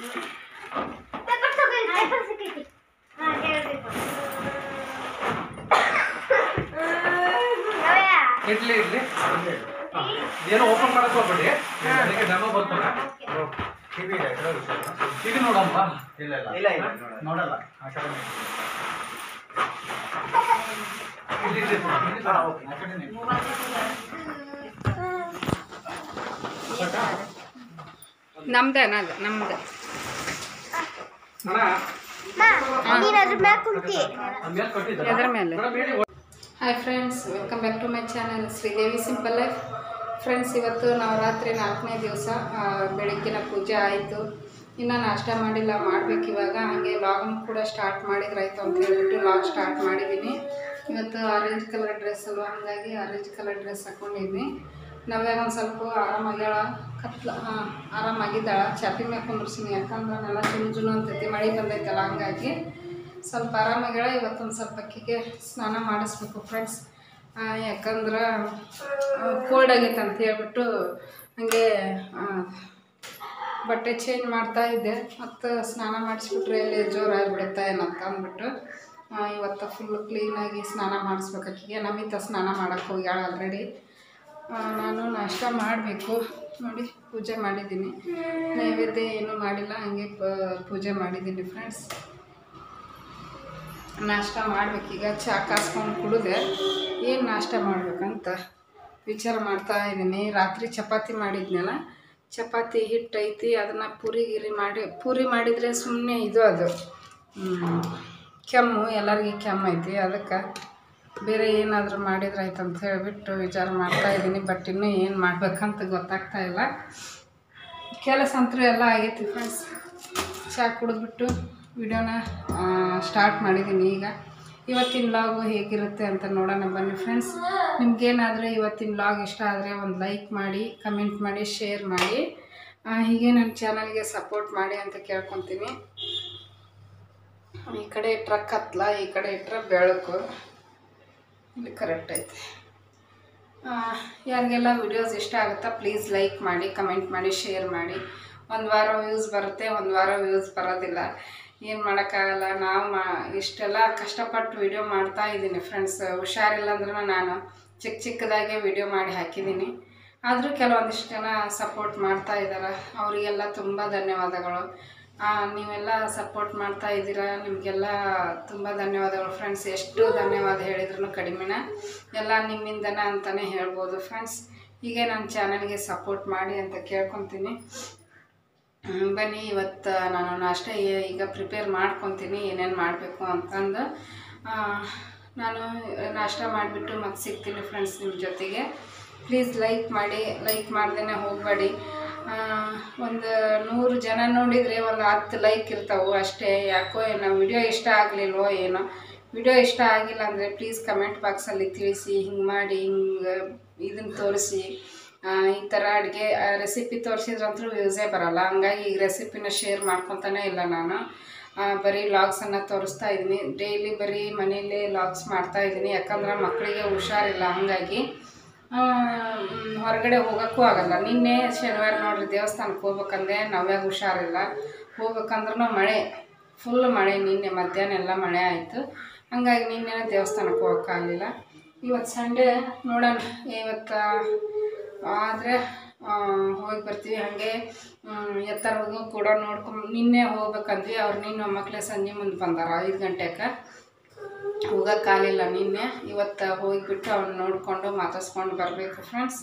Paper ತಗೊಳ್ಳಿ paper ಸಿಕ್ಕೈತಿ ಹಾ ಹೇಳ್ಬೇಕು ನವ್ಯ ಇಡ್ಲಿ ಇಡ್ಲಿ ಏನೋ ಓಪನ್ ಮಾಡಕ್ ಹೋಗ್ಬೇಡಿ ಅದಕ್ಕೆ ಡೆಮೋ ಬರ್ತಲ್ಲ ಟಿವಿ ಇದೆ ಇದ್ರಲ್ಲಿ ವಿಷಯ. ಈಗ ನೋಡಮ್ಮ ಇಲ್ಲ ಇಲ್ಲ ಇಲ್ಲ ಇಲ್ಲ ನೋಡಲ್ಲ. ನೋಡಲ್ಲ ಆ ಕಡೆ ನೋಡಿ. ಇಲ್ಲಿ ಇಲ್ಲಿ ಕೊಡು, ಇಲ್ಲಿ ಹಾ, ಕೊಡು. ಓಕೆ. ಆ ಕಡೆ ನೋಡಿ. ನಮ್ದೆ ಅನ್ನೋದು ನಮ್ದು ಅಣ್ಣ ಮಾ ನೀನ್ ಅದ್ರ ಮ್ಯಾಲ ಕುಂತಿ ನಮ್ ಮೇಲೆ ಕೊಟ್ಟಿದ್ದಲ್ಲ? ಎದ್ರ ಮೇಲೆ? ಮೇಡಮ್ ಹೇಳಿ hi friends welcome back to my channel Sridevi simple life friends ಇವತ್ತು ನವರಾತ್ರಿ ನಾಲ್ಕನೇ ದಿವಸ ಬೆಳಗ್ಗಿನ ಪೂಜೆ ಆಯಿತು ಇನ್ನು ನಾಷ್ಟ ಮಾಡಿಲ್ಲ ಮಾಡ್ಬೇಕು ಇವಾಗ ಹಾಗೆ ಲಾಗನ್ ಕೂಡ ಸ್ಟಾರ್ಟ್ ಮಾಡಿದ್ರಾಯ್ತು ಅಂತ ಹೇಳ್ಬಿಟ್ಟು ಲಾಗ್ ಸ್ಟಾರ್ಟ್ ಮಾಡಿದ್ದೀನಿ ಇವತ್ತು ಆರೆಂಜ್ ಕಲರ್ ಡ್ರೆಸ್ ಅಲ್ವಾ ಹಾಗಾಗಿ ಆರೆಂಜ್ ಕಲರ್ ಡ್ರೆಸ್ ಹಾಕ್ಕೊಂಡಿದ್ದೀನಿ ನಾವ್ಯಾಗ ಒಂದು ಸ್ವಲ್ಪ ಆರಾಮಾಗ್ಯಾಳ ಕತ್ಲ ಹಾಂ ಆರಾಮಾಗಿದ್ದಾಳ ಚಾಪಿ ಮ್ಯಾಗ ಕುಂದ್ರಸಿನಿ ಯಾಕಂದ್ರೆ ನೆಲ ಜುನು ಜುನು ಅಂತೈತಿ ಮಳೆ ಬಂದೈತಲ್ಲ ಹಂಗಾಗಿ ಸ್ವಲ್ಪ ಆರಾಮಾಗ್ಯಾಳ ಇವತ್ತೊಂದು ಸ್ವಲ್ಪ ಅಕ್ಕಿಗೆ ಸ್ನಾನ ಮಾಡಿಸ್ಬೇಕು ಫ್ರೆಂಡ್ಸ್ ಯಾಕಂದ್ರೆ ಕೋಲ್ಡ್ ಆಗೈತೆ ಅಂತ ಹೇಳ್ಬಿಟ್ಟು ಹಾಗೆ ಆ, ಬಟ್ಟೆ ಚೇಂಜ್ ಮಾಡ್ತಾ ಇದ್ದೆ ಮತ್ತು ಸ್ನಾನ ಮಾಡಿಸ್ಬಿಟ್ರೆ ಎಲ್ಲಿ ಜೋರಾಗಿಬಿಡುತ್ತೆ ಏನಂತ ಅಂದ್ಬಿಟ್ಟು ಆ, ಇವತ್ತು ಫುಲ್ ಕ್ಲೀನಾಗಿ ಸ್ನಾನ ಮಾಡಿಸ್ಬೇಕು ಆಕಿಗೆ ನಮಿತ ಸ್ನಾನ ಮಾಡಕ್ಕೆ ಹೋಗ್ಯಾಳ ಆಲ್ರೆಡಿ ನಾನು ನಾಷ್ಟ ಮಾಡಬೇಕು ನೋಡಿ ಪೂಜೆ ಮಾಡಿದ್ದೀನಿ ನೈವೇದ್ಯ ಏನೂ ಮಾಡಿಲ್ಲ ಹಾಗೆ ಪ- ಪೂಜೆ ಮಾಡಿದ್ದೀನಿ ಫ್ರೆಂಡ್ಸ್ ನಾಷ್ಟ ಮಾಡ್ಬೇಕೀಗ ಚಹಾ ಕಾಸ್ಕೊಂಡು ಕುಡಿದೆ ಏನು ನಾಷ್ಟ ಮಾಡ್ಬೇಕಂತ ವಿಚಾರ ಮಾಡ್ತಾ ಇದ್ದೀನಿ ರಾತ್ರಿ ಚಪಾತಿ ಮಾಡಿದ್ನಲ್ಲ ಚಪಾತಿ ಹಿಟ್ಟು ಐತಿ ಅದನ್ನು ಪೂರಿ ಗಿರಿ ಮಾಡಿ ಪೂರಿ ಮಾಡಿದರೆ ಸುಮ್ಮನೆ ಇದು ಅದು ಹ್ಮ್, ಕೆಮ್ಮು ಎಲ್ಲರಿಗೂ ಕೆಮ್ಮು ಐತಿ ಅದಕ್ಕೆ ಬೇರೆ ಏನಾದರೂ ಮಾಡಿದ್ರೆ ಆಯ್ತು ಅಂತ ಹೇಳಿಬಿಟ್ಟು ವಿಚಾರ ಮಾಡ್ತಾ ಇದ್ದೀನಿ ಬಟ್ ಇನ್ನೂ ಏನು ಮಾಡ್ಬೇಕಂತ ಗೊತ್ತಾಗ್ತಾ ಇಲ್ಲ ಕೆಲಸ ಅಂತೂ ಎಲ್ಲ ಆಗೈತಿ ಫ್ರೆಂಡ್ಸ್ ಚಹಾ ಕುಡಿದ್ಬಿಟ್ಟು ವಿಡಿಯೋನ ಸ್ಟಾರ್ಟ್ ಮಾಡಿದ್ದೀನಿ ಈಗ ಇವತ್ತಿನ ಲಾಗು ಹೇಗಿರುತ್ತೆ ಅಂತ ನೋಡೋಣ ಬನ್ನಿ ಫ್ರೆಂಡ್ಸ್ ನಿಮ್ಗೇನಾದರೂ ಇವತ್ತಿನ ಲಾಗ್ ಇಷ್ಟ ಆದರೆ ಒಂದು ಲೈಕ್ ಮಾಡಿ ಕಮೆಂಟ್ ಮಾಡಿ ಶೇರ್ ಮಾಡಿ ಆ, ಹೀಗೆ ನನ್ನ ಚಾನಲ್ಗೆ ಸಪೋರ್ಟ್ ಮಾಡಿ ಅಂತ ಕೇಳ್ಕೊತೀನಿ ಈ ಕಡೆ ಇಟ್ರೆ ಕತ್ಲ ಈ ಕಡೆ ಇಟ್ರೆ ಬೆಳಕು ಇಲ್ಲಿ ಕರೆಕ್ಟ್ ಐತೆ ಆ, ಯಾರಿಗೆಲ್ಲ ವಿಡಿಯೋಸ್ ಇಷ್ಟ ಆಗುತ್ತಾ ಪ್ಲೀಸ್ ಲೈಕ್ ಮಾಡಿ ಕಮೆಂಟ್ ಮಾಡಿ ಶೇರ್ ಮಾಡಿ ಒಂದು ವಾರ ವ್ಯೂಸ್ ಬರುತ್ತೆ ಒಂದು ವಾರ ವ್ಯೂಸ್ ಬರೋದಿಲ್ಲ ಏನು ಮಾಡೋಕ್ಕಾಗಲ್ಲ ನಾವು ಮಾ ಇಷ್ಟೆಲ್ಲ ಕಷ್ಟಪಟ್ಟು ವಿಡಿಯೋ ಮಾಡ್ತಾ ಇದ್ದೀನಿ ಫ್ರೆಂಡ್ಸ್ ಹುಷಾರಿಲ್ಲ ಅಂದ್ರೂ ನಾನು ಚಿಕ್ಕ ಚಿಕ್ಕದಾಗೆ ವಿಡಿಯೋ ಮಾಡಿ ಹಾಕಿದ್ದೀನಿ ಆದರೂ ಕೆಲವೊಂದಿಷ್ಟು ಜನ ಸಪೋರ್ಟ್ ಮಾಡ್ತಾ ಇದ್ದಾರೆ ಅವರಿಗೆಲ್ಲ ತುಂಬ ಧನ್ಯವಾದಗಳು ಆ, ನೀವೆಲ್ಲ ಸಪೋರ್ಟ್ ಮಾಡ್ತಾ ಇದ್ದೀರಾ ನಿಮಗೆಲ್ಲ ತುಂಬ ಧನ್ಯವಾದಗಳು ಫ್ರೆಂಡ್ಸ್ ಎಷ್ಟು ಧನ್ಯವಾದ ಹೇಳಿದ್ರು ಕಡಿಮೆನ ಎಲ್ಲ ನಿಮ್ಮಿಂದನ ಅಂತಲೇ ಹೇಳ್ಬೋದು ಫ್ರೆಂಡ್ಸ್ ಹೀಗೆ ನನ್ನ ಚಾನಲ್ಗೆ ಸಪೋರ್ಟ್ ಮಾಡಿ ಅಂತ ಕೇಳ್ಕೊತೀನಿ ಹ್ಮ್, ಬನ್ನಿ ಇವತ್ತು ನಾನು ನಾಷ್ಟ ಏ- ಈಗ ಪ್ರಿಪೇರ್ ಮಾಡ್ಕೊತೀನಿ ಏನೇನು ಮಾಡಬೇಕು ಅಂತಂದು ಆ, ನಾನು ನಾಷ್ಟ ಮಾಡಿಬಿಟ್ಟು ಮತ್ತೆ ಸಿಗ್ತೀನಿ ಫ್ರೆಂಡ್ಸ್ ನಿಮ್ಮ ಜೊತೆಗೆ ಪ್ಲೀಸ್ ಲೈಕ್ ಮಾಡಿ ಲೈಕ್ ಮಾಡ್ದೇ ಹೋಗಬೇಡಿ ಒಂದು ನೂರು ಜನ ನೋಡಿದರೆ ಒಂದು ಹತ್ತು ಲೈಕ್ ಇರ್ತಾವೆ ಅಷ್ಟೇ ಯಾಕೋ ಏನೋ ವಿಡಿಯೋ ಇಷ್ಟ ಆಗಲಿಲ್ವೋ ಏನೋ ವಿಡಿಯೋ ಇಷ್ಟ ಆಗಿಲ್ಲ ಅಂದರೆ ಪ್ಲೀಸ್ ಕಮೆಂಟ್ ಬಾಕ್ಸಲ್ಲಿ ತಿಳಿಸಿ ಹಿಂಗೆ ಮಾಡಿ ಹಿಂಗೆ ಇದನ್ನು ತೋರಿಸಿ ಆ, ಈ ಥರ ಅಡುಗೆ ರೆಸಿಪಿ ತೋರಿಸಿದ್ರಂತೂ ವ್ಯೂಸೇ ಬರಲ್ಲ ಹಂಗಾಗಿ ಈ ರೆಸಿಪಿನ ಶೇರ್ ಮಾಡ್ಕೊತಾನೆ ಇಲ್ಲ ನಾನು ಆ, ಬರೀ ಲಾಗ್ಸನ್ನು ತೋರಿಸ್ತಾ ಇದ್ದೀನಿ ಡೈಲಿ ಬರೀ ಮನೇಲಿ ಲಾಗ್ಸ್ ಮಾಡ್ತಾ ಇದ್ದೀನಿ ಯಾಕಂದ್ರೆ ಮಕ್ಕಳಿಗೆ ಹುಷಾರಿಲ್ಲ ಹಂಗಾಗಿ ಆ, ಮ್, ಹೊರಗಡೆ ಹೋಗೋಕ್ಕೂ ಆಗಲ್ಲ ನಿನ್ನೆ ಶನಿವಾರ ನೋಡ್ರಿ ದೇವಸ್ಥಾನಕ್ಕೆ ಹೋಗ್ಬೇಕಂದ್ರೆ ನಾವ್ಯಾಗ ಹುಷಾರಿಲ್ಲ ಹೋಗ್ಬೇಕಂದ್ರೂ ಮಳೆ ಫುಲ್ ಮಳೆ ನಿನ್ನೆ ಮಧ್ಯಾಹ್ನ ಎಲ್ಲ ಮಳೆ ಆಯಿತು ಹಂಗಾಗಿ ನಿನ್ನೆ ದೇವಸ್ಥಾನಕ್ಕೆ ಹೋಗೋಕ್ಕಾಗಲಿಲ್ಲ ಇವತ್ತು ಸಂಡೇ ನೋಡೋಣ ಇವತ್ತು ಆದರೆ ಹೋಗಿ ಬರ್ತೀವಿ ಹಾಗೆ ಎತ್ತರಗೂ ಕೂಡ ನೋಡ್ಕೊಂಡು ನಿನ್ನೆ ಹೋಗ್ಬೇಕಂದ್ವಿ ಅವ್ರು ನಿನ್ನೆ ಮಕ್ಕಳೇ ಸಂಜೆ ಮುಂದೆ ಬಂದಾರ ಐದು ಗಂಟೆಗೆ ಹೋಗೋಕ್ಕಾಗಲಿಲ್ಲ ನಿನ್ನೆ ಇವತ್ತು ಹೋಗಿಬಿಟ್ಟು ಅವ್ನು ನೋಡಿಕೊಂಡು ಮಾತಾಡ್ಸ್ಕೊಂಡು ಬರಬೇಕು ಫ್ರೆಂಡ್ಸ್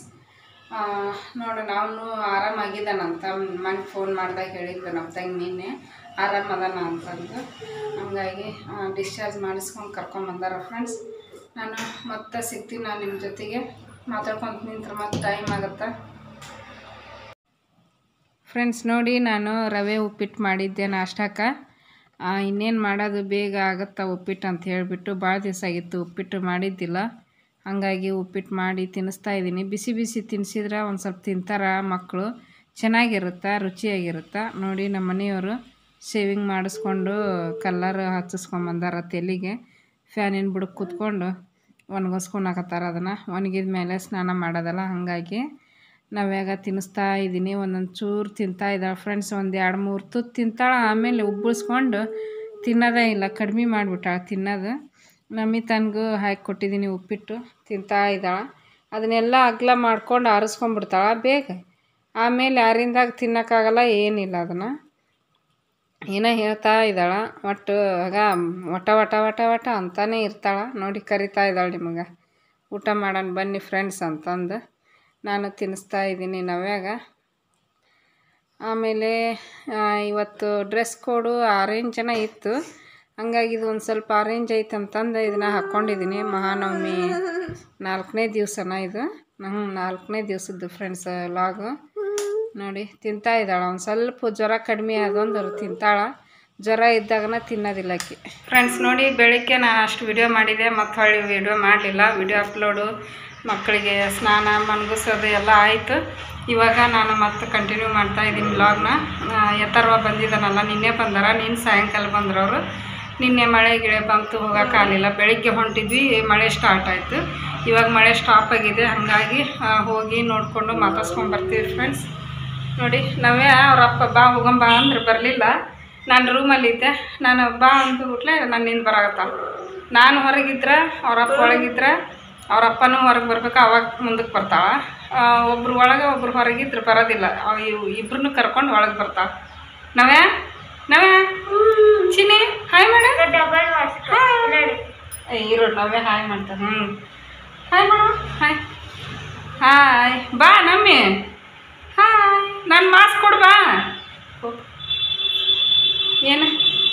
ನೋಡೋಣ ಅವನು ಆರಾಮಾಗಿದ್ದಾನಂತ ಮನೆಗೆ ಫೋನ್ ಮಾಡಿದಾಗ ಹೇಳಿದ್ದು ನಮ್ಮ ತಂಗಿ ನಿನ್ನೆ ಆರಾಮದಾನ ಅಂತಂದು ಹಂಗಾಗಿ ಡಿಸ್ಚಾರ್ಜ್ ಮಾಡಿಸ್ಕೊಂಡು ಕರ್ಕೊಂಬಂದಾರ ಫ್ರೆಂಡ್ಸ್ ನಾನು ಮತ್ತೆ ಸಿಗ್ತೀನಿ ನಾನು ನಿಮ್ಮ ಜೊತೆಗೆ ಮಾತಾಡ್ಕೊಂತ ನಿಂತ್ರೆ ಮತ್ತೆ ಟೈಮ್ ಆಗುತ್ತೆ ಫ್ರೆಂಡ್ಸ್ ನೋಡಿ ನಾನು ರವೆ ಉಪ್ಪಿಟ್ಟು ಮಾಡಿದ್ದೆ ನಾಷ್ಟಕ್ಕೆ ಇನ್ನೇನು ಮಾಡೋದು ಬೇಗ ಆಗುತ್ತಾ ಉಪ್ಪಿಟ್ಟು ಅಂತ ಹೇಳಿಬಿಟ್ಟು ಭಾಳ ದಿವಸ ಆಗಿತ್ತು ಉಪ್ಪಿಟ್ಟು ಮಾಡಿದ್ದಿಲ್ಲ ಹಾಗಾಗಿ ಉಪ್ಪಿಟ್ಟು ಮಾಡಿ ತಿನ್ನಿಸ್ತಾ ಇದ್ದೀನಿ ಬಿಸಿ ಬಿಸಿ ತಿನ್ನಿಸಿದ್ರೆ ಒಂದು ಸ್ವಲ್ಪ ತಿಂತಾರ ಮಕ್ಕಳು ಚೆನ್ನಾಗಿರುತ್ತೆ ರುಚಿಯಾಗಿರುತ್ತೆ ನೋಡಿ ನಮ್ಮ ಮನೆಯವರು ಶೇವಿಂಗ್ ಮಾಡಿಸ್ಕೊಂಡು ಕಲ್ಲರ್ ಹಚ್ಚಿಸ್ಕೊಂಬಂದಾರ ತೆಲಿಗೆ ಫ್ಯಾನಿನ ಬುಡಕ್ಕೆ ಕೂತ್ಕೊಂಡು ಒಣಗಿಸ್ಕೊಳಕತ್ತಾರ ಅದನ್ನು ಒಣಗಿದ ಮೇಲೆ ಸ್ನಾನ ಮಾಡೋದಲ್ಲ ಹಾಗಾಗಿ ನಾವ್ಯಾಗ ತಿನ್ನಿಸ್ತಾ ಇದ್ದೀನಿ ಒಂದೊಂದು ಚೂರು ತಿಂತಾ ಇದ್ದಾಳೆ ಫ್ರೆಂಡ್ಸ್ ಒಂದು ಎರಡು ಮೂರು ತುತ್ತು ತಿಂತಾಳೆ ಆಮೇಲೆ ಉಬ್ಬಳಿಸ್ಕೊಂಡು ತಿನ್ನೋದೇ ಇಲ್ಲ ಕಡಿಮೆ ಮಾಡಿಬಿಟ್ಟಾಳೆ ತಿನ್ನೋದು ನಮ್ಮಿ ತನಗೂ ಹಾಕಿ ಕೊಟ್ಟಿದ್ದೀನಿ ಉಪ್ಪಿಟ್ಟು ತಿಂತಾ ಇದ್ದಾಳೆ ಅದನ್ನೆಲ್ಲ ಅಗ್ಲ ಮಾಡ್ಕೊಂಡು ಆರಿಸ್ಕೊಂಡ್ಬಿಡ್ತಾಳೆ ಬೇಗ ಆಮೇಲೆ ಯಾರಿಂದಾಗ ತಿನ್ನೋಕ್ಕಾಗಲ್ಲ ಏನಿಲ್ಲ ಅದನ್ನು ಏನೋ ಹೇಳ್ತಾ ಇದ್ದಾಳ ಒಟ್ಟು ಆಗ ವಟ ವಟ ವಟ ವಟ ಅಂತಾನೆ ಇರ್ತಾಳ ನೋಡಿ ಕರಿತಾ ಇದ್ದಾಳೆ ನಿಮಗೆ ಊಟ ಮಾಡೋಣ ಬನ್ನಿ ಫ್ರೆಂಡ್ಸ್ ಅಂತಂದು ನಾನು ತಿನ್ನಿಸ್ತಾ ಇದ್ದೀನಿ ನವ್ಯಾಗ ಆಮೇಲೆ ಆ, ಇವತ್ತು ಡ್ರೆಸ್ ಕೋಡು ಆರೆಂಜ್ ಜನ ಇತ್ತು ಹಂಗಾಗಿ ಇದು ಒಂದು ಸ್ವಲ್ಪ ಆರೆಂಜ್ ಐತೆ ಅಂತಂದು ಇದನ್ನ ಹಾಕ್ಕೊಂಡಿದ್ದೀನಿ ಮಹಾನವಮಿ ನಾಲ್ಕನೇ ದಿವಸನ ಇದು ನಂಗೆ ನಾಲ್ಕನೇ ದಿವಸದ್ದು ಫ್ರೆಂಡ್ಸ್ ಲಾಗು ನೋಡಿ ತಿಂತಾ ಇದ್ದಾಳೆ ಒಂದು ಸ್ವಲ್ಪ ಜ್ವರ ಕಡಿಮೆ ಆದೊಂದು ತಿಂತಾಳ ಜ್ವರ ಇದ್ದಾಗನ ತಿನ್ನೋದಿಲ್ಲ ಆಕಿ ಫ್ರೆಂಡ್ಸ್ ನೋಡಿ ಬೆಳಿಗ್ಗೆ ನಾನು ಅಷ್ಟು ವಿಡಿಯೋ ಮಾಡಿದೆ ಮತ್ತು ಹೊಳ್ಳಿ ವಿಡಿಯೋ ಮಾಡಲಿಲ್ಲ ವಿಡಿಯೋ ಅಪ್ಲೋಡು ಮಕ್ಕಳಿಗೆ ಸ್ನಾನ ಮನ್ಗಿಸೋದು ಎಲ್ಲ ಆಯಿತು ಇವಾಗ ನಾನು ಮತ್ತೆ ಕಂಟಿನ್ಯೂ ಮಾಡ್ತಾ ಇದ್ದೀನಿ ವ್ಲಾಗ್ನ ಎತ್ತರ್ವ ಬಂದಿದ್ದಾನಲ್ಲ ನಿನ್ನೆ ಬಂದಾರ ನಿನ್ನ ಸಾಯಂಕಾಲ ಬಂದ್ರವರು ನಿನ್ನೆ ಮಳೆ ಗಿಳೆ ಬಂತು ಹೋಗೋಕ್ಕಾಗಲಿಲ್ಲ ಬೆಳಿಗ್ಗೆ ಹೊಂಟಿದ್ವಿ ಮಳೆ ಸ್ಟಾರ್ಟ್ ಆಯಿತು ಇವಾಗ ಮಳೆ ಸ್ಟಾಪ್ ಆಗಿದೆ ಹಾಗಾಗಿ ಆ, ಹೋಗಿ ನೋಡಿಕೊಂಡು ಮಾತಾಡ್ಸ್ಕೊಂಡು ಬರ್ತೀವಿ ಫ್ರೆಂಡ್ಸ್ ನೋಡಿ ನಾವೇ ಅವ್ರ ಅಪ್ಪ ಬಾ ಹೋಗಂಬಾ ಅಂದ್ರೆ ಬರಲಿಲ್ಲ ನಾನು ರೂಮಲ್ಲಿದ್ದೆ ನಾನು ಬಾ ಅಂದು ಬಿಟ್ಲೆ ನನ್ನಿಂದ ಬರಾಗತ್ತ ನಾನು ಹೊರಗಿದ್ರೆ ಅವ್ರ ಅಪ್ಪ ಒಳಗಿದ್ರೆ ಅವ್ರ ಅಪ್ಪನೂ ಹೊರಗೆ ಬರ್ಬೇಕು ಅವಾಗ ಮುಂದಕ್ಕೆ ಬರ್ತಾಳ ಆ, ಒಬ್ರು ಒಳಗೆ ಒಬ್ರು ಹೊರಗಿದ್ರೆ ಬರೋದಿಲ್ಲ ಇಬ್ಬರನ್ನೂ ಕರ್ಕೊಂಡು ಒಳಗೆ ಬರ್ತಾಳ ನಾವೇ ನಾವೇ ಚಿನಿ ಹಾಯ್ ಮಾಡ ಡಬಲ್ ಮಾಡ್ಸ್ಕೊ ನೋಡಿ ಇರೋ ನಾವೇ ಹಾಯ್ ಮಾಡ್ತಾರೆ ಹ್ಞೂ ಹಾಯ್ ಮಾಡು ಹಾಯ್ ಹಾಯ್ ಬಾ ನಮ್ಮಿ ಹಾಯ್ ನಾನು ಮಾಸ್ಕ್ ಕೊಡು ಬಾ ಏನು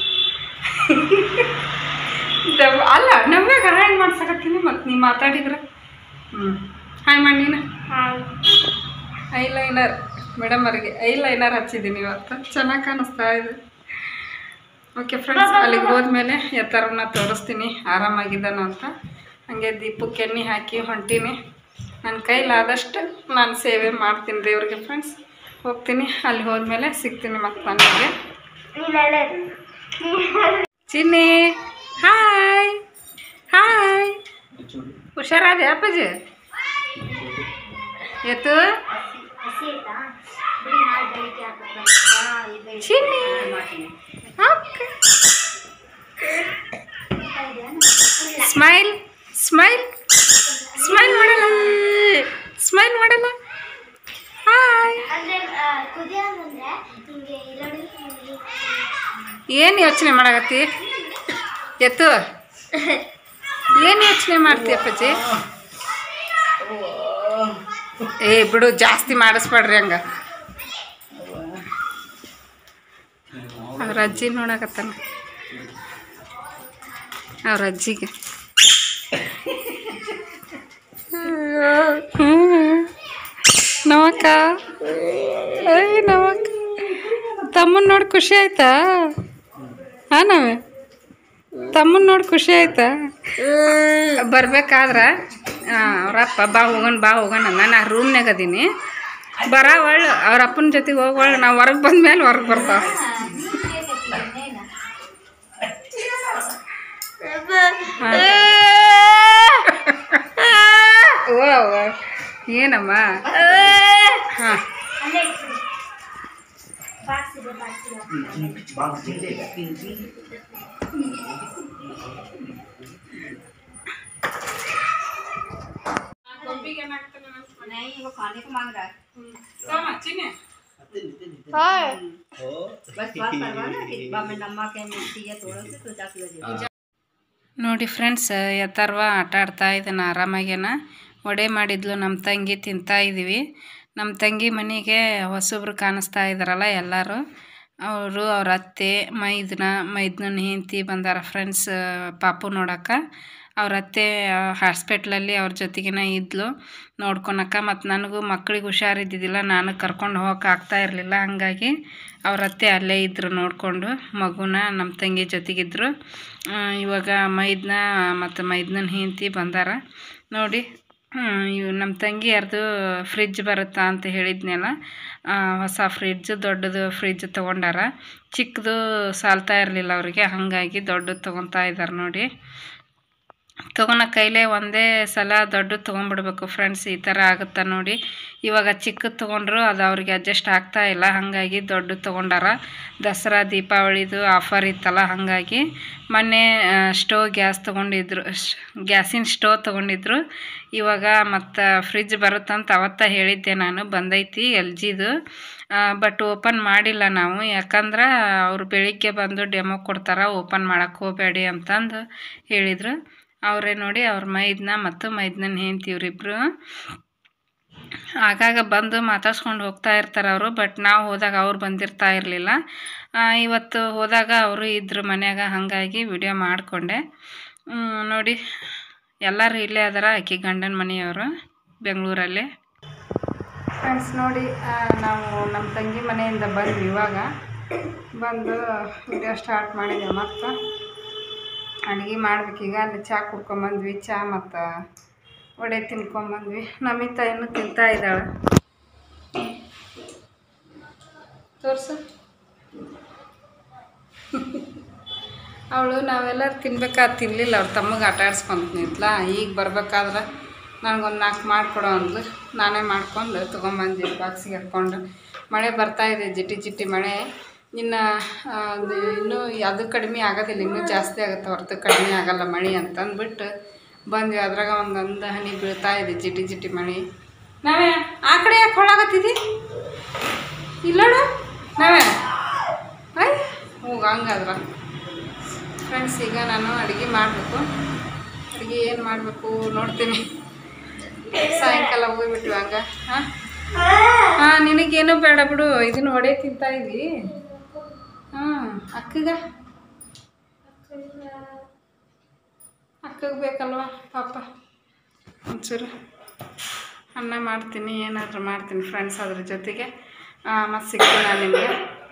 ದವ್- ಅಲ್ಲ ನಮ್ಯಾಗ ಹಾಯ್ ಮಾಡ್ಸಕತ್ತೀನಿ ಮತ್ತು ನೀ ಮಾತಾಡಿದ್ರೆ ಹ್ಞೂ ಹಾಯ್ ಮಾಡಿ ನೀನು ಹಾಯ್ ಐಲೈನರ್ ಮೇಡಮ್ ಅವರಿಗೆ ಐಲೈನರ್ ಹಚ್ಚಿದ್ದೀನಿ ಇವತ್ತು ಚೆನ್ನಾಗಿ ಕಾಣಿಸ್ತಾ ಇದೆ ಓಕೆ ಫ್ರೆಂಡ್ಸ್ ಅಲ್ಲಿಗೆ ಹೋದ್ಮೇಲೆ ಎತ್ತರನ್ನ ತೋರಿಸ್ತೀನಿ ಆರಾಮಾಗಿದ್ದಾನ ಅಂತ ಹಾಗೆ ದೀಪಕ್ಕೆ ಎಣ್ಣೆ ಹಾಕಿ ಹೊಂಟೀನಿ ನನ್ನ ಕೈಲಾದಷ್ಟು ನಾನು ಸೇವೆ ಮಾಡ್ತೀನಿ ದೇವ್ರಿಗೆ ಫ್ರೆಂಡ್ಸ್ ಹೋಗ್ತೀನಿ ಅಲ್ಲಿ ಹೋದ್ಮೇಲೆ ಸಿಗ್ತೀನಿ ಮತ್ತೆ ಮನೆಗೆ ನೀನೆಲ್ಲ ಚಿನ್ನಿ ಹಾಯ್ ಹಾಯ್ ಹುಷಾರಾದೆ ಅಪ್ಪಾಜಿ ಎತ್ತು ಹಸಿ ಆಯ್ತಾ ಬಿಡಿ ನಾಳೆ ಬೆಳಿಗ್ಗೆ ಹಾಕ್ಬೇಕು ಹಾಂ ಇದೆ ಚಿನ್ನಿ ಅಕ್ಕ ಸ್ಮೈಲ್ ಸ್ಮೈಲ್ ಸ್ಮೈಲ್ ಮಾಡಲ್ಲ ಸ್ಮೈಲ್ ಮಾಡಲ್ಲ ಹಾಯ್ ಅಂದ್ರೆ ಕುದಿಯೋದಂದ್ರೆ ಹಿಂಗೆ ಈರುಳ್ಳಿ ಹಿಂಗೆ ಏನು ಯೋಚನೆ ಮಾಡಕತ್ತಿ ಎತ್ತು ಏನು ಯೋಚನೆ ಮಾಡ್ತಿ ಅಪ್ಪಾಜಿ ಏ ಬಿಡು ಜಾಸ್ತಿ ಮಾಡಿಸ್ಬೇಡ್ರಿ ಹಂಗ ಅವ್ರ ಅಜ್ಜಿ ನೋಡಕತ್ತಾನ ಅವ್ರ ಅಜ್ಜಿಗೆ ನವಕ್ಕ ಏಯ್ ನವಕ್ಕ ತಮ್ಮನ ನೋಡಿ ಖುಷಿ ಆಯ್ತಾ ಹಾಂ ನಾವೇ ತಮ್ಮನ ನೋಡಿ ಖುಷಿ ಆಯ್ತಾ ಬರ್ಬೇಕಾದ್ರೆ ಅವ್ರಪ್ಪ ಬಾ ಹೋಗೋಣ ಬಾ ಹೋಗೋಣ ನಾನು ಆ ರೂಮ್ನಾಗ ಅದೀನಿ ಬರ ಒಳ್ಳೆ ಅವ್ರ ಅಪ್ಪನ ಜೊತೆಗೆ ಹೋಗೋಳು ನಾವು ಹೊರಗೆ ಬಂದ್ಮೇಲೆ ಹೊರಗೆ ಬರ್ತಾವ ಓ ಓ. ಏನಮ್ಮ ಹಾಂ ಅಲ್ಲೇ ಇಟ್ಬಿಡಿ ಬಾಕ್ಸ್ ಇದೆ ಬಾಕ್ಸ್ ಇದೆ ನೋಡಿ ಫ್ರೆಂಡ್ಸ್ ಯಥಾರ್ವ ಆಟ ಆಡ್ತಾ ಇದ್ದಾನೆ ಆರಾಮಾಗ್ಯಾನ ಒಡೆ ಮಾಡಿದ್ಲು ನಮ್ಮ ತಂಗಿ ತಿಂತಾ ಇದ್ದೀವಿ ನಮ್ಮ ತಂಗಿ ಮನೆಗೆ ಹೊಸಬ್ರು ಕಾಣಿಸ್ತಾ ಇದ್ದಾರಲ್ಲ ಎಲ್ಲರೂ ಅವರು ಅವ್ರ ಅತ್ತೆ ಮೈದನ ಮೈದನ ಹೆಂಡತಿ ಬಂದಾರ ಫ್ರೆಂಡ್ಸ್ ಪಾಪು ನೋಡಕ್ಕೆ ಅವ್ರ ಅತ್ತೆ ಹಾಸ್ಪಿಟ್ಲಲ್ಲಿ ಅವ್ರ ಜೊತೆಗಿನ ಇದ್ಲು ನೋಡ್ಕೊಳಕ ಮತ್ತು ನನಗೂ ಮಕ್ಳಿಗೆ ಹುಷಾರಿದ್ದಿದ್ದಿಲ್ಲ ನಾನು ಕರ್ಕೊಂಡು ಹೋಗಕ್ಕೆ ಆಗ್ತಾ ಇರಲಿಲ್ಲ ಹಾಗಾಗಿ ಅವ್ರ ಅತ್ತೆ ಅಲ್ಲೇ ಇದ್ದರು ನೋಡಿಕೊಂಡು ಮಗುನ ನಮ್ಮ ತಂಗಿ ಜೊತೆಗಿದ್ರು ಆ, ಇವಾಗ ಮೈದ್ನ ಮತ್ತು ಮೈದ್ನನ ಹೆಂಡತಿ ಬಂದಾರ ನೋಡಿ ಹ್ಮ್, ಇವ್ ನಮ್ಮ ತಂಗಿ ಯಾರ್ದು ಫ್ರಿಜ್ ಬರುತ್ತಾ ಅಂತ ಹೇಳಿದ್ನಲ್ಲ ಆ, ಹೊಸ ಫ್ರಿಜ್ ದೊಡ್ಡದು ಫ್ರಿಜ್ ತೊಗೊಂಡಾರ ಚಿಕ್ಕದು ಸಾಲ್ತಾ ಇರಲಿಲ್ಲ ಅವರಿಗೆ ಹಾಗಾಗಿ ದೊಡ್ಡದು ತೊಗೊತಾ ಇದ್ದಾರೆ ನೋಡಿ ತೊಗೊಳ ಕೈಲೇ ಒಂದೇ ಸಲ ದೊಡ್ಡ ತೊಗೊಂಡ್ಬಿಡ್ಬೇಕು ಫ್ರೆಂಡ್ಸ್ ಈ ಥರ ಆಗುತ್ತಾ ನೋಡಿ ಇವಾಗ ಚಿಕ್ಕದು ತೊಗೊಂಡ್ರು ಅದು ಅವ್ರಿಗೆ ಅಡ್ಜಸ್ಟ್ ಆಗ್ತಾ ಇಲ್ಲ ಹಾಗಾಗಿ ದೊಡ್ಡ ತೊಗೊಂಡಾರ ದಸರಾ ದೀಪಾವಳಿದು ಆಫರ್ ಇತ್ತಲ್ಲ ಹಾಗಾಗಿ ಮೊನ್ನೆ ಸ್ಟೋವ್ ಗ್ಯಾಸ್ ತೊಗೊಂಡಿದ್ರು ಗ್ಯಾಸಿನ ಸ್ಟೋವ್ ತೊಗೊಂಡಿದ್ರು ಇವಾಗ ಮತ್ತು ಫ್ರಿಜ್ ಬರುತ್ತಂತ ಅವತ್ತ ಹೇಳಿದ್ದೆ ನಾನು ಬಂದೈತಿ ಎಲ್ ಜಿದು ಬಟ್ ಓಪನ್ ಮಾಡಿಲ್ಲ ನಾವು ಯಾಕಂದ್ರೆ ಅವ್ರು ಬೆಳಿಗ್ಗೆ ಬಂದು ಡೆಮೋ ಕೊಡ್ತಾರೆ ಓಪನ್ ಮಾಡೋಕ್ಕೆ ಹೋಗಬೇಡಿ ಅಂತಂದು ಹೇಳಿದರು ಅವರೇ ನೋಡಿ ಅವ್ರ ಮೈದ್ನ ಮತ್ತು ಮೈದ್ನನ ಹೆಂಡ್ತಿ ಇವರಿಬ್ರು ಆಗಾಗ ಬಂದು ಮಾತಾಡ್ಸ್ಕೊಂಡು ಹೋಗ್ತಾ ಇರ್ತಾರೆ ಅವರು ಬಟ್ ನಾವು ಹೋದಾಗ ಅವ್ರು ಬಂದಿರ್ತಾ ಇರಲಿಲ್ಲ ಇವತ್ತು ಹೋದಾಗ ಅವರು ಇದ್ರು ಮನ್ಯಾಗ ಹಾಗಾಗಿ ವಿಡಿಯೋ ಮಾಡಿಕೊಂಡೆ ನೋಡಿ ಎಲ್ಲರೂ ಇಲ್ಲೇ ಅದರ ಆಕಿ ಗಂಡನ ಮನೆಯವರು ಬೆಂಗಳೂರಲ್ಲಿ ಫ್ರೆಂಡ್ಸ್ ನೋಡಿ ಆ, ನಾವು ನಮ್ಮ ತಂಗಿ ಮನೆಯಿಂದ ಬಂದ್ವಿ ಇವಾಗ ಬಂದು ವಿಡಿಯೋ ಸ್ಟಾರ್ಟ್ ಮಾಡಿದ್ದೆ ಮತ್ತು ಅಡುಗೆ ಮಾಡ್ಬೇಕೀಗ ಅಲ್ಲಿ ಚಹಾ ಕುಡ್ಕೊಂಬಂದ್ವಿ ಚಹಾ ಮತ್ತು ವಡೆ ತಿನ್ಕೊಂಬಂದ್ವಿ ನಮಿತಾ ಇನ್ನೂ ತಿಂತಾ ಇದ್ದಾಳೆ ತೋರ್ಸು ಅವಳು ನಾವೆಲ್ಲರೂ ತಿನ್ಬೇಕಾದ್ರೆ ತಿನ್ನಲಿಲ್ಲ ಅವ್ರ ತಮ್ಮಗೆ ಆಟ ಆಡ್ಸ್ಕೊಂತ ನಿಂತ್ಲ ಈಗ ಬರ್ಬೇಕಾದ್ರೆ ನನಗೊಂದು ನಾಲ್ಕು ಮಾಡಿಕೊಡೋ ಅಂದ್ಲು ನಾನೇ ಮಾಡ್ಕೊಂಡು ತೊಗೊಂಬಂದ್ವಿ ಬಾಕ್ಸಿಗೆ ಹಾಕ್ಕೊಂಡು ಮಳೆ ಬರ್ತಾ ಇದೆ ಜಿಟಿ ಜಿಟಿ ಮಳೆ ಇನ್ನು ಆ, ಅದು ಇನ್ನೂ ಅದು ಕಡಿಮೆ ಆಗೋದಿಲ್ಲ ಇನ್ನೂ ಜಾಸ್ತಿ ಆಗುತ್ತೆ ಹೊರತು ಕಡಿಮೆ ಆಗಲ್ಲ ಮಳೆ ಅಂತಂದ್ಬಿಟ್ಟು ಬಂದ್ವಿ ಅದ್ರಾಗ ಒಂದೊಂದು ಹನಿ ಬೀಳ್ತಾ ಇದೆ ಜಿಟಿ ಜಿಟಿ ಮಳೆ ನಾವೇ ಆ ಕಡೆ ಯಾಕೆ ಹೊಳಾಗತ್ತಿದಿ ಇಲ್ಲೋಡು ನಾವೇ ಐ ಹೋಗ ಹಂಗಾದ್ರ ಫ್ರೆಂಡ್ಸ್ ಈಗ ನಾನು ಅಡುಗೆ ಮಾಡಬೇಕು ಅಡುಗೆ ಏನು ಮಾಡಬೇಕು ನೋಡ್ತೀನಿ ಸಾಯಂಕಾಲ ಹೋಗ್ಬಿಟ್ವಿ ಹಂಗ ಹಾಂ ಹಾಂ ನಿನಗೇನು ಬೇಡ ಬಿಡು ಇದನ್ನ ಒಡೆ ತಿಂತಾ ಇದ್ದಿ ಹಾಂ ಅಕ್ಕಗ ಅಕ್ಕಗೆ ಬೇಕಲ್ವ ಪಾಪ ಒಂಚೂರು ಅನ್ನ ಮಾಡ್ತೀನಿ ಏನಾದರೂ ಮಾಡ್ತೀನಿ ಫ್ರೆಂಡ್ಸ್ ಅದ್ರ ಜೊತೆಗೆ ಮತ್ತು ಸಿಗ್ತೀನಿ ನಾನು ನಿಮಗೆ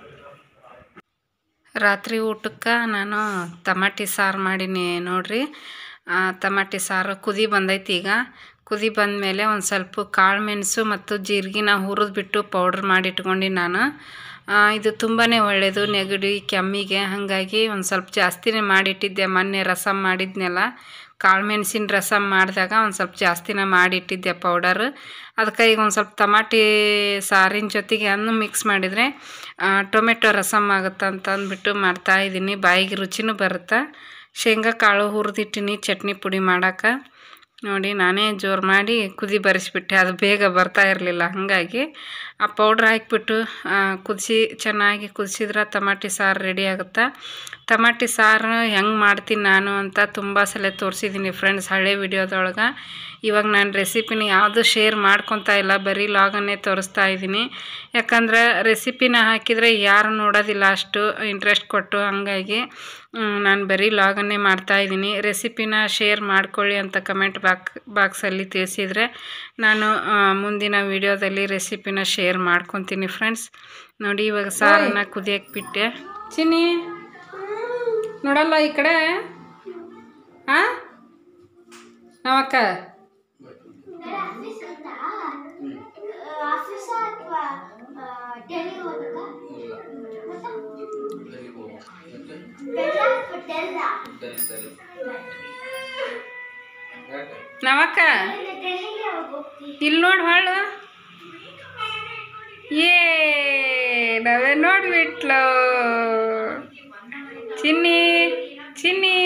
ರಾತ್ರಿ ಊಟಕ್ಕೆ ನಾನು ಟಮಾಟಿ ಸಾರು ಮಾಡೀನಿ ನೋಡ್ರಿ ಆ, ಟಮಾಟಿ ಸಾರು ಕುದಿ ಬಂದೈತಿ ಈಗ ಕುದಿ ಬಂದಮೇಲೆ ಒಂದು ಸ್ವಲ್ಪ ಕಾಳು ಮೆಣಸು ಮತ್ತು ಜೀರಿಗೆನ ಹುರಿದ್ಬಿಟ್ಟು ಪೌಡ್ರ್ ಮಾಡಿ ಇಟ್ಕೊಂಡು ನಾನು ಆ, ಇದು ತುಂಬಾ ಒಳ್ಳೆಯದು ನೆಗಡಿ ಕೆಮ್ಮಿಗೆ ಹಾಗಾಗಿ ಒಂದು ಸ್ವಲ್ಪ ಜಾಸ್ತಿನೇ ಮಾಡಿಟ್ಟಿದ್ದೆ ಮೊನ್ನೆ ರಸಮ್ ಮಾಡಿದ್ನೆಲ್ಲ ಕಾಳು ಮೆಣಸಿನ ರಸಮ್ ಮಾಡಿದಾಗ ಒಂದು ಸ್ವಲ್ಪ ಜಾಸ್ತಿನ ಮಾಡಿಟ್ಟಿದ್ದೆ ಪೌಡರ್ ಅದಕ್ಕೆ ಈಗ ಒಂದು ಸ್ವಲ್ಪ ಟಮಾಟಿ ಸಾರಿನ ಜೊತೆಗೆ ಅನ್ನು ಮಿಕ್ಸ್ ಮಾಡಿದರೆ ಟೊಮೆಟೊ ರಸಮ್ ಆಗುತ್ತೆ ಅಂತ ಅಂದ್ಬಿಟ್ಟು ಮಾಡ್ತಾಯಿದ್ದೀನಿ ಬಾಯಿಗೆ ರುಚಿನೂ ಬರುತ್ತೆ ಶೇಂಗಾ ಕಾಳು ಹುರಿದಿಟ್ಟಿನಿ ಚಟ್ನಿ ಪುಡಿ ಮಾಡೋಕೆ ನೋಡಿ ನಾನೇ ಜೋರು ಮಾಡಿ ಕುದಿ ಬರಿಸ್ಬಿಟ್ಟೆ ಅದು ಬೇಗ ಬರ್ತಾ ಇರಲಿಲ್ಲ ಹಾಗಾಗಿ ಆ ಪೌಡ್ರ್ ಹಾಕಿಬಿಟ್ಟು ಕುದಿಸಿ ಚೆನ್ನಾಗಿ ಕುದಿಸಿದ್ರೆ ಟಮಾಟಿ ಸಾರು ರೆಡಿ ಆಗುತ್ತೆ ಟಮಾಟಿ ಸಾರು ಹೆಂಗೆ ಮಾಡ್ತೀನಿ ನಾನು ಅಂತ ತುಂಬ ಸಲ ತೋರಿಸಿದ್ದೀನಿ ಫ್ರೆಂಡ್ಸ್ ಹಳೆ ವಿಡಿಯೋದೊಳಗೆ ಇವಾಗ ನಾನು ರೆಸಿಪಿನ ಯಾವುದು ಶೇರ್ ಮಾಡ್ಕೊತಾ ಇಲ್ಲ ಬರೀ ಲಾಗನ್ನೇ ತೋರಿಸ್ತಾ ಇದ್ದೀನಿ ಯಾಕಂದ್ರೆ ರೆಸಿಪಿನ ಹಾಕಿದರೆ ಯಾರು ನೋಡೋದಿಲ್ಲ ಅಷ್ಟು ಇಂಟ್ರೆಸ್ಟ್ ಕೊಟ್ಟು ಹಾಗಾಗಿ ನಾನು ಬರೀ ಲಾಗನ್ನೇ ಮಾಡ್ತಾ ಇದ್ದೀನಿ ರೆಸಿಪಿನ ಶೇರ್ ಮಾಡ್ಕೊಳ್ಳಿ ಅಂತ ಕಮೆಂಟ್ ಬಾಕ್ ಬಾಕ್ಸಲ್ಲಿ ತಿಳಿಸಿದರೆ ನಾನು ಆ, ಮುಂದಿನ ವಿಡಿಯೋದಲ್ಲಿ ರೆಸಿಪಿನ ಶೇರ್ ಮಾಡ್ಕೊತೀನಿ ಫ್ರೆಂಡ್ಸ್ ನೋಡಿ ಇವಾಗ ಸಾರನ್ನ ಕುದಿಯಕ್ಕೆ ಬಿಟ್ಟೆ ಚಿನ್ನಿ ನೋಡಲ್ಲ ಈ ಕಡೆ ಹಾಂ ನಾವಕ್ಕ ಆಫೀಸ ಅಥವಾ ಡೆಲ್ಲಿ ಹೋದಾಗ ನಾವಕ್ಕ ಡೆಲ್ಲಿಗೆ ಹೋಗ್ತೀವಿ ಇಲ್ಲಿ ನೋಡಿ ಹೊಳ್ಳು ಏ ನಾವೇ ನೋಡ್ಬಿಟ್ಲು ಚಿನ್ನಿ ಚಿನ್ನಿ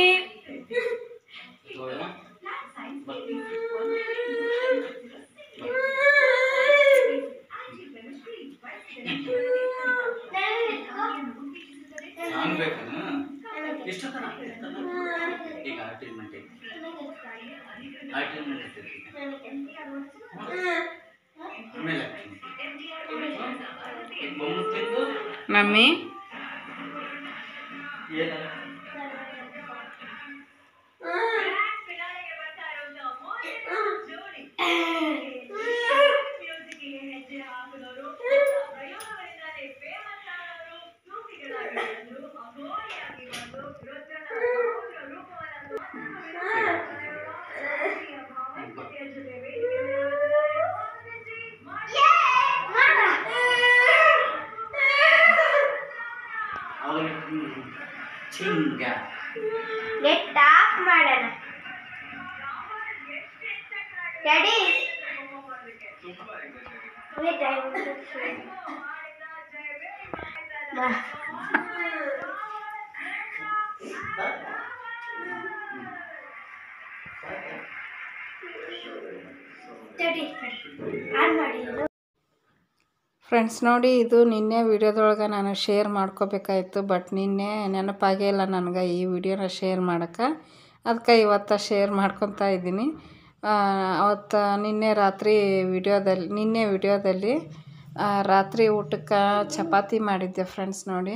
ನಾನು ಬೇಕೇನು ಎಷ್ಟು ತನ ಈಗ ಆ ಟ್ರೀಟ್ಮೆಂಟ್ ಐತಿ ಆ ಟ್ರೀಟ್ಮೆಂಟ್ ಐತಿ ಆಮೇಲೆ ಈಗ ಬೊಮ್ಮು ತಿಂದು ಮಮ್ಮಿ ಏನ ಅವನು ಚಿಂಗ ಗೆಟ್ ಆಫ್ ಮಾಡೋಣ daddy Wait, I want to see. ಬಾ. ಡ್ಯಾಡಿ ಆನ್ ಮಾಡಿ ಇದು. ಫ್ರೆಂಡ್ಸ್ ನೋಡಿ ಇದು ನಿನ್ನೆ ವಿಡಿಯೋದೊಳಗೆ ನಾನು ಶೇರ್ ಮಾಡ್ಕೋಬೇಕಾಯಿತು ಬಟ್ ನಿನ್ನೆ ನೆನಪಾಗೇ ಇಲ್ಲ ನನಗೆ ಈ ವಿಡಿಯೋನ ಶೇರ್ ಮಾಡೋಕ್ಕೆ ಅದಕ್ಕೆ ಇವತ್ತು ಶೇರ್ ಮಾಡ್ಕೊತಾ ಇದ್ದೀನಿ ಅವತ್ತು ನಿನ್ನೆ ರಾತ್ರಿ ವಿಡಿಯೋದಲ್ಲಿ ನಿನ್ನೆ ವಿಡಿಯೋದಲ್ಲಿ ಆ, ರಾತ್ರಿ ಊಟಕ್ಕೆ ಚಪಾತಿ ಮಾಡಿದ್ದೆ ಫ್ರೆಂಡ್ಸ್ ನೋಡಿ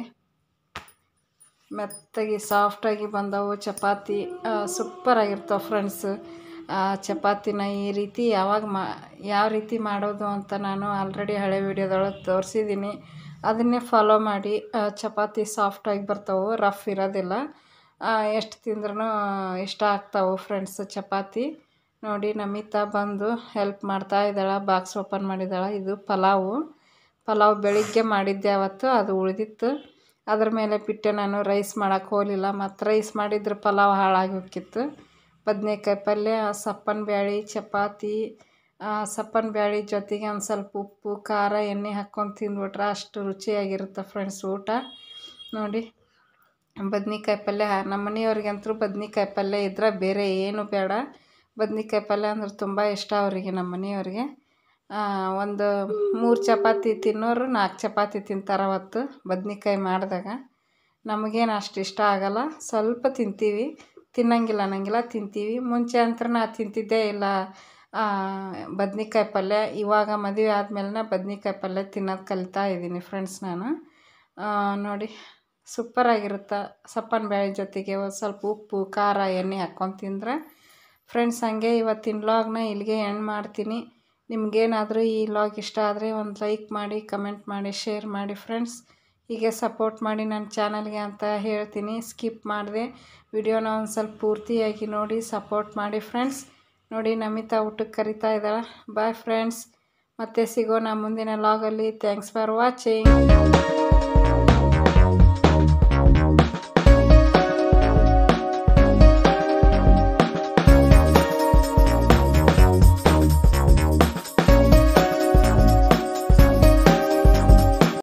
ಮೆತ್ತಗೆ ಸಾಫ್ಟಾಗಿ ಬಂದವು ಚಪಾತಿ ಸೂಪರ್ ಆಗಿರ್ತಾವೆ ಫ್ರೆಂಡ್ಸ್ ಚಪಾತಿನ ಈ ರೀತಿ ಯಾವಾಗ ಮಾ ಯಾವ ರೀತಿ ಮಾಡೋದು ಅಂತ ನಾನು ಆಲ್ರೆಡಿ ಹಳೆ ವಿಡಿಯೋದೊಳಗೆ ತೋರಿಸಿದ್ದೀನಿ ಅದನ್ನೇ ಫಾಲೋ ಮಾಡಿ ಆ, ಚಪಾತಿ ಸಾಫ್ಟಾಗಿ ಬರ್ತಾವೆ ರಫ್ ಇರೋದಿಲ್ಲ ಎಷ್ಟು ತಿಂದ್ರೂ ಇಷ್ಟ ಆಗ್ತಾವೆ ಫ್ರೆಂಡ್ಸ್ ಚಪಾತಿ ನೋಡಿ ನಮಿತಾ ಬಂದು ಹೆಲ್ಪ್ ಮಾಡ್ತಾ ಇದ್ದಾಳೆ ಬಾಕ್ಸ್ ಓಪನ್ ಮಾಡಿದ್ದಾಳೆ ಇದು ಪಲಾವು ಪಲಾವ್ ಬೆಳಿಗ್ಗೆ ಮಾಡಿದ್ದೆ ಅವತ್ತು ಅದು ಉಳಿದಿತ್ತು ಅದ್ರ ಮೇಲೆ ಬಿಟ್ಟೆ ನಾನು ರೈಸ್ ಮಾಡೋಕ್ಕೆ ಹೋಗಲಿಲ್ಲ ಮತ್ತು ರೈಸ್ ಮಾಡಿದ್ರೆ ಪಲಾವ್ ಹಾಳಾಗಿ ಹೋಗಿತ್ತು ಬದನೇಕಾಯಿ ಪಲ್ಯ ಸಪ್ಪನ ಬ್ಯಾಳಿ ಚಪಾತಿ ಆ, ಸಪ್ಪನ ಬ್ಯಾಳಿ ಜೊತೆಗೆ ಒಂದು ಸ್ವಲ್ಪ ಉಪ್ಪು ಖಾರ ಎಣ್ಣೆ ಹಾಕ್ಕೊಂಡು ತಿಂದ್ಬಿಟ್ರೆ ಅಷ್ಟು ರುಚಿಯಾಗಿರುತ್ತೆ ಫ್ರೆಂಡ್ಸ್ ಊಟ ನೋಡಿ ಬದ್ನಿಕಾಯಿ ಪಲ್ಯ ನಮ್ಮ ಮನೆಯವ್ರಿಗಂತೂ ಬದ್ನಿಕಾಯಿ ಪಲ್ಯ ಇದ್ರೆ ಬೇರೆ ಏನು ಬೇಡ ಬದ್ನಿಕಾಯಿ ಪಲ್ಯ ಅಂದ್ರೆ ತುಂಬ ಇಷ್ಟ ಅವರಿಗೆ ನಮ್ಮ ಮನೆಯವ್ರಿಗೆ ಆ, ಒಂದು ಮೂರು ಚಪಾತಿ ತಿನ್ನೋರು ನಾಲ್ಕು ಚಪಾತಿ ತಿಂತಾರೆ ಅವತ್ತು ಬದ್ನಿಕಾಯಿ ಮಾಡಿದಾಗ ನಮಗೇನು ಅಷ್ಟು ಇಷ್ಟ ಆಗಲ್ಲ ಸ್ವಲ್ಪ ತಿಂತೀವಿ ತಿನ್ನಂಗಿಲ್ಲ ಅನ್ನಂಗಿಲ್ಲ ತಿಂತೀವಿ ಮುಂಚೆ ಅಂತ ನಾ ತಿಂತಿದ್ದೇ ಇಲ್ಲ ಬದ್ನಿಕಾಯಿ ಪಲ್ಯ ಇವಾಗ ಮದುವೆ ಆದಮೇಲೆ ಬದ್ನಿಕಾಯಿ ಪಲ್ಯ ತಿನ್ನೋದು ಕಲಿತಾ ಇದ್ದೀನಿ ಫ್ರೆಂಡ್ಸ್ ನಾನು ಆ, ನೋಡಿ ಸೂಪರಾಗಿರುತ್ತೆ ಸಪ್ಪನ ಬೇಳೆ ಜೊತೆಗೆ ಒಂದು ಸ್ವಲ್ಪ ಉಪ್ಪು ಖಾರ ಎಣ್ಣೆ ಹಾಕ್ಕೊಂಡು ತಿಂದ್ರೆ ಫ್ರೆಂಡ್ಸ್ ಹಂಗೆ ಇವತ್ತಿನ ಲಾಗ್ನ ಇಲ್ಲಿಗೆ ಎಂಡ್ ಮಾಡ್ತೀನಿ ನಿಮಗೇನಾದರೂ ಈ ಲಾಗ್ ಇಷ್ಟ ಆದರೆ ಒಂದು ಲೈಕ್ ಮಾಡಿ ಕಮೆಂಟ್ ಮಾಡಿ ಶೇರ್ ಮಾಡಿ ಫ್ರೆಂಡ್ಸ್ ಹೀಗೆ ಸಪೋರ್ಟ್ ಮಾಡಿ ನನ್ನ ಚಾನಲ್ಗೆ ಅಂತ ಹೇಳ್ತೀನಿ ಸ್ಕಿಪ್ ಮಾಡಿದೆ ವಿಡಿಯೋನ ಒಂದು ಸ್ವಲ್ಪ ಪೂರ್ತಿಯಾಗಿ ನೋಡಿ ಸಪೋರ್ಟ್ ಮಾಡಿ ಫ್ರೆಂಡ್ಸ್ ನೋಡಿ ನಮಿತಾ ಊಟಕ್ಕೆ ಕರಿತಾ ಇದ್ದಾಳೆ ಬಾಯ್ ಫ್ರೆಂಡ್ಸ್ ಮತ್ತೆ ಸಿಗೋಣ ಮುಂದಿನ ಲಾಗಲ್ಲಿ ಥ್ಯಾಂಕ್ಸ್ ಫಾರ್ ವಾಚಿಂಗ್